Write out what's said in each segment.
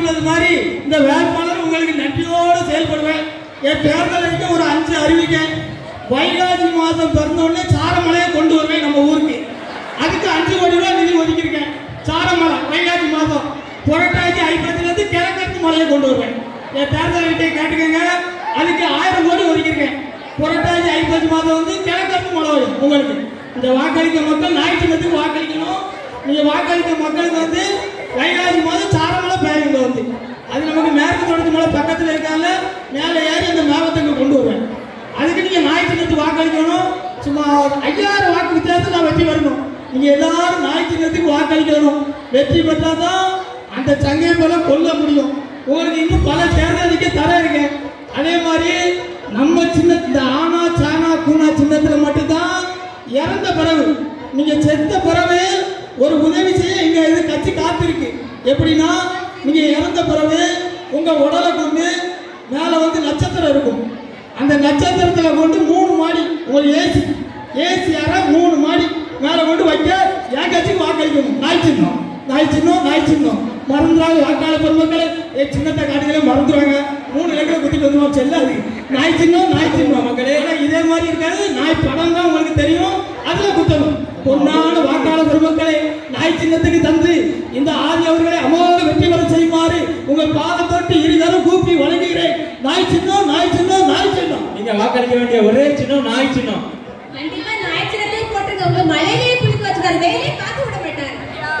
சொன்னது மாதிரி இந்த வேட்பாளர் உங்களுக்கு நன்றியோடு செயல்படுவேன் என் தேர்தல் அறிக்கை ஒரு அஞ்சு அறிவிக்கேன் வைகாசி மாதம் பிறந்த உடனே சாரமலையை கொண்டு வருவேன் நம்ம ஊருக்கு அதுக்கு அஞ்சு கோடி ரூபாய் நிதி ஒதுக்கியிருக்கேன் சாரமலை வைகாசி மாதம் புரட்டாசி ஐப்பத்திலிருந்து கிழக்கத்து மலையை கொண்டு வருவேன் என் தேர்தல் அறிக்கையை கேட்டுக்கங்க அதுக்கு ஆயிரம் கோடி ஒதுக்கியிருக்கேன் புரட்டாசி ஐப்பத்தி மாதம் வந்து கிழக்கத்து மலை வரும் உங்களுக்கு இந்த வாக்களிக்க மக்கள் ஞாயிற்றுக்கிழமைக்கு வாக்களிக்கணும் நீங்க வாக்களிக்க மக்களுக்கு வந்து வைகாசி மாதம் சாரமலை பெய்யும் இங்க வந்து அது நமக்கு மேற்கு தொடர்ச்சி மலை பக்கத்துல இருக்காங்க மேலே ஏறி அந்த மேகத்துக்கு கொண்டு வருவேன் அதுக்கு நீங்க ஞாயிற்றுக்கிழமை வாக்களிக்கணும் சும்மா ஐயாயிரம் வாக்கு வித்தியாசம் நான் வெற்றி வரணும் நீங்க எல்லாரும் ஞாயிற்றுக்கிழமைக்கு வாக்களிக்கணும் வெற்றி பெற்றாதான் அந்த சங்கையை போல கொல்ல முடியும் உங்களுக்கு இன்னும் பல தேர்தல் அறிக்கை தர இருக்கேன் அதே மாதிரி நம்ம சின்ன இந்த ஆனா சானா கூனா சின்னத்துல மட்டும்தான் இறந்த பிறகு நீங்க செத்த பிறகு ஒரு உதவி செய்ய எங்க இது கட்சி காத்திருக்கு எப்படின்னா நீங்க இறந்த பிறகு உங்க உடலை கொண்டு மேல வந்து நட்சத்திரம் இருக்கும் அந்த நட்சத்திரத்துல கொண்டு மூணு மாடி உங்களுக்கு ஏசி ஏசி அறை மூணு மாடி மேல கொண்டு வைக்க என் கட்சிக்கு வாக்களிக்கணும் நாய் சின்னம் நாய் சின்னம் நாய் சின்னம் மறந்துடாது வாக்காளர் பெருமக்களை ஏ சின்னத்தை காட்டுகளே மறந்துடுவாங்க மூணு லட்சம் குத்திட்டு வந்துருவோம் செல்லாது நாய் சின்னம் நாய் சின்னம் மக்களே ஆனா இதே மாதிரி இருக்காது நாய் படம் தான் உங்களுக்கு தெரியும் அதுல குத்தணும் பொன்னான வாக்காளர் பெருமக்களை நாய் சின்னத்துக்கு தந்து இந்த ஆதி அவர்களை அமோக வெற்றி பெற செய்யுமாறு உங்கள் பாதம் தொட்டு இருதரம் கூப்பி வழங்குகிறேன் நாய் சின்னம் நாய் சின்னம் நாய் சின்னம் நீங்க வாக்களிக்க வேண்டிய ஒரே சின்னம் நாய் சின்னம் கண்டிப்பா ஞாயிற்றுக்கிழமை போட்டிருக்க உங்க மழையிலேயே குளிக்க வச்சுக்காரு வேலையை பார்த்து விட மாட்டாரு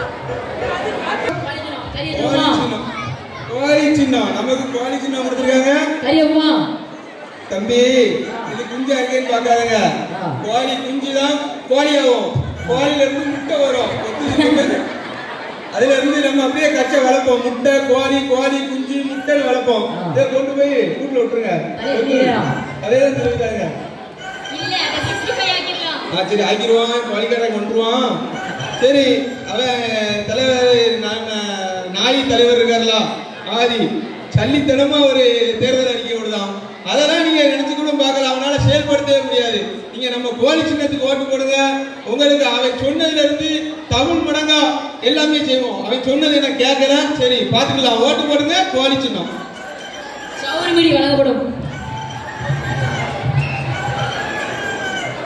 கோழி சின்னம் கோழி சின்னம் நமக்கு கோழி சின்னம் கொடுத்துருக்காங்க கரியம்மா தம்பி இது குஞ்சா இருக்கேன்னு பார்க்காதங்க கோழி குஞ்சு தான் கோழி ஆகும் கோழில இருந்து முட்டை வரும் அதுல இருந்து நம்ம அப்படியே கச்சை வளர்ப்போம் முட்டை கோழி கோழி குஞ்சு முட்டை வளர்ப்போம் இதை கொண்டு போய் வீட்டுல விட்டுருங்க அதே தான் தெரிவித்தாங்க இல்ல அதை 65 ஆக்கிடலாம் ஆ சரி ஆக்கிடுவான் கோழிக்காரன் கொண்டுருவான் சரி அவன் தலைவர் நம்ம நாய் தலைவர் இருக்கார்ல ஆதி சல்லித்தனமா ஒரு தேர்தல் அறிக்கை விடுதான் அதெல்லாம் நீங்க நினைச்சு கூட பார்க்கலாம் அவனால செயல்படுத்தவே முடியாது நீங்க நம்ம கோழி சின்னத்துக்கு ஓட்டு போடுங்க உங்களுக்கு அவன் சொன்னதுல இருந்து தமிழ் மடங்கா எல்லாமே செய்வோம் அவன் சொன்னது என்ன கேட்கல சரி பாத்துக்கலாம் ஓட்டு போடுங்க கோழி சின்னம் சௌரி மீடி வழங்கப்படும்